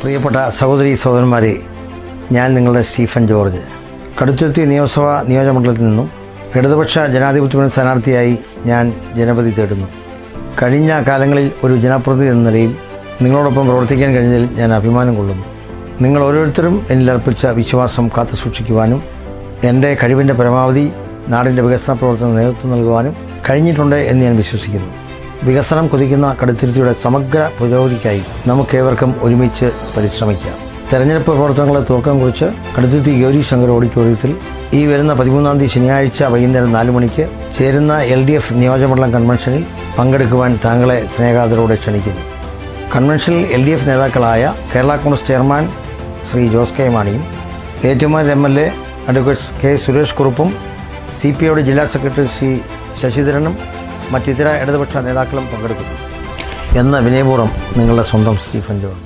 പ്രിയപ്പെട്ട സഹോദരി സഹോദരന്മാരെ ഞാൻ നിങ്ങളുടെ സ്റ്റീഫൻ ജോർജ് കടുത്തുരുത്തി നിയമസഭാ നിയോജകമണ്ഡലത്തിൽ നിന്നും ഇടതുപക്ഷ ജനാധിപത്യ മുന്നണി സ്ഥാനാർത്ഥിയായി ഞാൻ ജനപതി തേടുന്നു കഴിഞ്ഞ കാലങ്ങളിൽ ഒരു ജനപ്രതിനിധി എന്ന നിലയിൽ നിങ്ങളോടൊപ്പം പ്രവർത്തിക്കാൻ കഴിഞ്ഞതിൽ ഞാൻ അഭിമാനം കൊള്ളുന്നു നിങ്ങൾ ഓരോരുത്തരും എന്നിൽ അർപ്പിച്ച വിശ്വാസം കാത്തുസൂക്ഷിക്കുവാനും എൻ്റെ കഴിവിൻ്റെ പരമാവധി നാടിൻ്റെ വികസന പ്രവർത്തനം നേതൃത്വം നൽകുവാനും കഴിഞ്ഞിട്ടുണ്ട് എന്ന് ഞാൻ വിശ്വസിക്കുന്നു വികസനം കൊതിക്കുന്ന കടുത്തിരുത്തിയുടെ സമഗ്ര പുരോഗതിക്കായി നമുക്കേവർക്കും ഒരുമിച്ച് പരിശ്രമിക്കാം തെരഞ്ഞെടുപ്പ് പ്രവർത്തനങ്ങളെ തുറക്കം കുറിച്ച് കടുത്തുരുത്തി ഗൗരി ശങ്കർ ഓഡിറ്റോറിയത്തിൽ ഈ വരുന്ന പതിമൂന്നാം തീയതി ശനിയാഴ്ച വൈകുന്നേരം നാല് മണിക്ക് ചേരുന്ന എൽ ഡി എഫ് നിയോജകമണ്ഡലം കൺവെൻഷനിൽ പങ്കെടുക്കുവാൻ താങ്കളെ സ്നേഹാദരോടെ ക്ഷണിക്കുന്നു കൺവെൻഷനിൽ എൽ ഡി എഫ് നേതാക്കളായ കേരള കോൺഗ്രസ് ചെയർമാൻ ശ്രീ ജോസ് കെ മാണിയും ഏറ്റുമാൻ M L A advocate K Suresh കുറുപ്പും സി പി ഐയുടെ ജില്ലാ സെക്രട്ടറി ശ്രീ ശശിധരനും മറ്റിതര ഇടതുപക്ഷ നേതാക്കളും പങ്കെടുക്കുന്നു എന്ന വിനയപൂർവ്വം നിങ്ങളുടെ സ്വന്തം സ്റ്റീഫൻ ജോൺ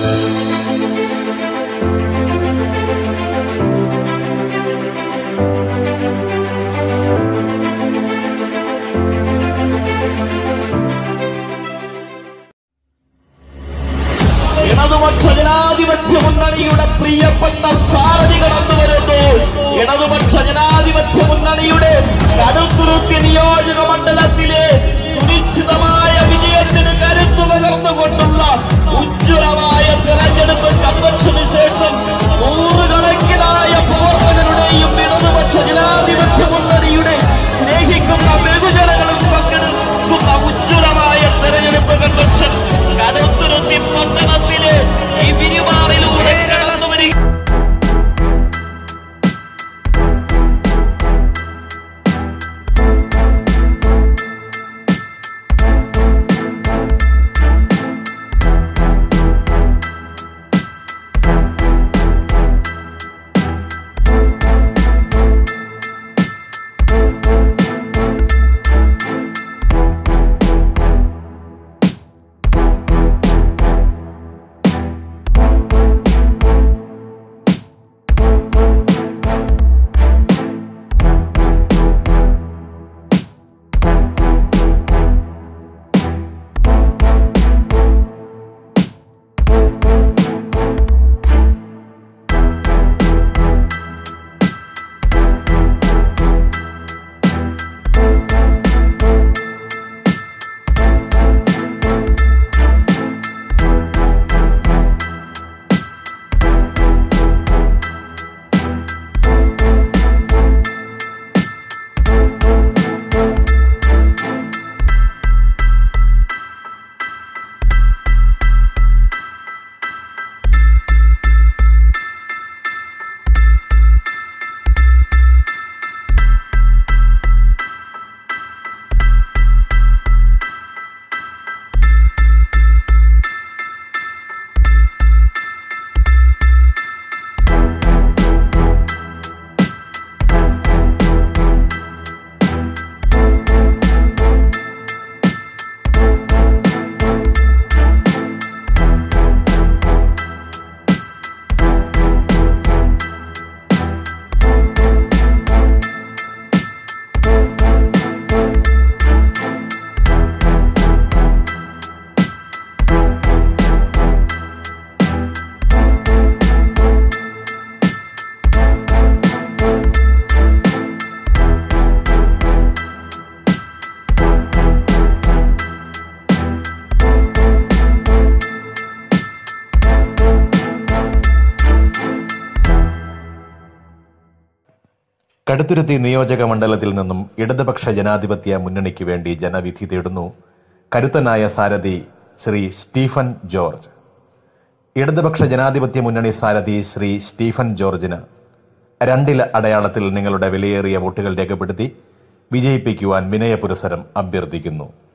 ഇടതുപക്ഷ ജനാധിപത്യ മുന്നണിയുടെ പ്രിയപ്പെട്ട സാരഥി കടന്നു വരുന്നു ഇടതുപക്ഷ ജനാധിപത്യ മുന്നണിയുടെ കടുത്തുരുത്തി നിയോജക മണ്ഡലത്തിലെ സുനിശ്ചിതമായ വിജയത്തിന് കരുത്തു പകർന്നുകൊണ്ടുള്ള ഉജ്ജ്വലമായ തെരഞ്ഞെടുപ്പ് കൺവെൻഷന് ശേഷം നൂറുകണക്കിനായ പ്രവർത്തകരുടെയും ഇടതുപക്ഷ ജനാധിപത്യ മുന്നണിയുടെ സ്നേഹിക്കുന്ന ബഹുജനങ്ങളും പങ്കെടുക്കുന്ന ഉജ്ജ്വലമായ തെരഞ്ഞെടുപ്പ് കൺവെൻഷൻ കടുത്തുരുത്തി പട്ടണത്തിലെ ഈ പിരിമാറിലൂടെ കടന്നു വരിക കടുത്തുരുത്തി നിയോജക മണ്ഡലത്തിൽ നിന്നും ഇടതുപക്ഷ ജനാധിപത്യ മുന്നണിക്ക് വേണ്ടി ജനവിധി തേടുന്നു കരുത്തനായ സാരഥി ശ്രീ സ്റ്റീഫൻ ജോർജ് ഇടതുപക്ഷ ജനാധിപത്യ മുന്നണി സാരഥി ശ്രീ സ്റ്റീഫൻ ജോർജിന് രണ്ടില അടയാളത്തിൽ നിങ്ങളുടെ വിലയേറിയ വോട്ടുകൾ രേഖപ്പെടുത്തി വിജയിപ്പിക്കുവാൻ വിനയ പുരസരം അഭ്യർത്ഥിക്കുന്നു